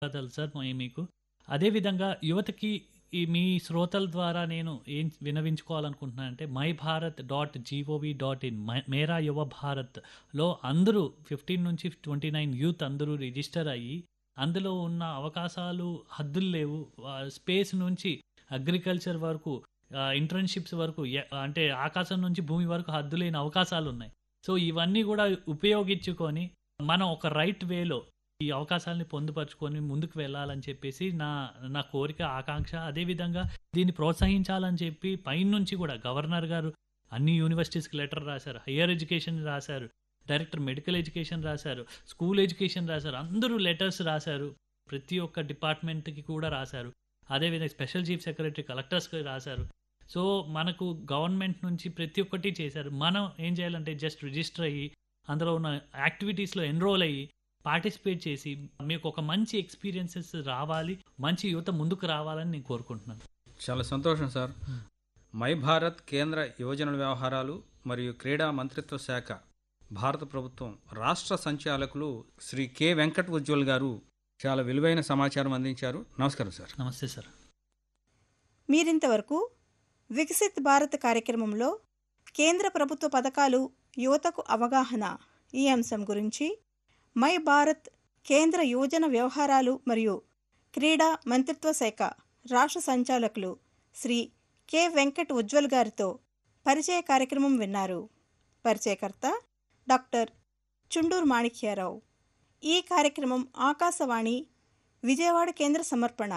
ధన్యవాదాలు సార్ మీ- మీకు అదేవిధంగా యువతకి ఈ మీ శ్రోతల ద్వారా నేను ఏం వినవించుకోవాలనుకుంటున్నానంటే my Bharat dot GOV dot in Mera Yuva భారత్లో అందరూ ఫిఫ్టీన్ నుంచి ట్వంటీ నైన్ యూత్ అందరూ రిజిస్టర్ అయ్యి అందులో ఉన్న అవకాశాలు హద్దులు లేవు స్పేస్ నుంచి అగ్రికల్చర్ వరకు ఇంటర్న్షిప్స్ వరకు ఎ- అంటే ఆకాశం నుంచి భూమి వరకు హద్దు లేని అవకాశాలు ఉన్నాయి సో ఇవన్నీ కూడా ఉపయోగించుకొని మనం ఒక రైట్ వేలో ఈ అవకాశాలని పొందుపరుచుకొని ముందుకు వెళ్ళాలని చెప్పేసి నా నా కోరిక ఆకాంక్ష అదేవిధంగా దీన్ని ప్రోత్సహించాలని చెప్పి పైనుంచి కూడా గవర్నర్ గారు అన్ని యూనివర్సిటీస్కి లెటర్ రాశారు హయ్యర్ ఎడ్యుకేషన్ రాశారు డైరెక్టర్ మెడికల్ ఎడ్యుకేషన్ రాశారు స్కూల్ ఎడ్యుకేషన్ రాశారు అందరూ లెటర్స్ రాశారు ప్రతి ఒక్క డిపార్ట్మెంట్కి కూడా రాశారు అదేవిధంగా స్పెషల్ చీఫ్ సెక్రటరీ కలెక్టర్స్కి రాశారు సో మనకు గవర్నమెంట్ నుంచి ప్రతి ఒక్కటి చేశారు మనం ఏం చేయాలంటే జస్ట్ రిజిస్టర్ అయ్యి అందులో ఉన్న యాక్టివిటీస్లో ఎన్రోల్ అయ్యి పార్టిసిపేట్ చేసి మీకు ఒక మంచి ఎక్స్పీరియన్సెస్ రావాలి మంచి యువత ముందుకు రావాలని నేను కోరుకుంటున్నాను చాలా సంతోషం సార్ మై భారత్ కేంద్ర యువజన వ్యవహారాలు మరియు క్రీడా మంత్రిత్వ శాఖ భారత ప్రభుత్వం రాష్ట్ర సంచాలకులు శ్రీ కె వెంకట్ ఉజ్వల్ గారు చాలా విలువైన సమాచారం అందించారు నమస్కారం సార్ నమస్తే సార్ మీరింతవరకు వికసిత్ భారత్ కార్యక్రమంలో కేంద్ర ప్రభుత్వ పథకాలు యువతకు అవగాహన ఈ అంశం గురించి మై భారత్ కేంద్ర యువజన వ్యవహారాలు మరియు క్రీడా మంత్రిత్వ శాఖ రాష్ట్ర సంచాలకులు శ్రీ కె వెంకట్ ఉజ్వల్ గారితో పరిచయ కార్యక్రమం విన్నారు పరిచయకర్త డాక్టర్ చుండూరు మాణిక్యారావు ఈ కార్యక్రమం ఆకాశవాణి విజయవాడ కేంద్ర సమర్పణ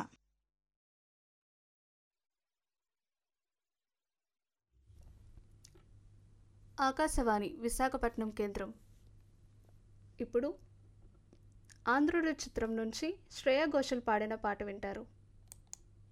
ఆకాశవాణి విశాఖపట్నం కేంద్రం ఇప్పుడు ఆంధ్రుడు చిత్రం నుంచి శ్రేయా ఘోషల్ పాడిన పాట వింటారు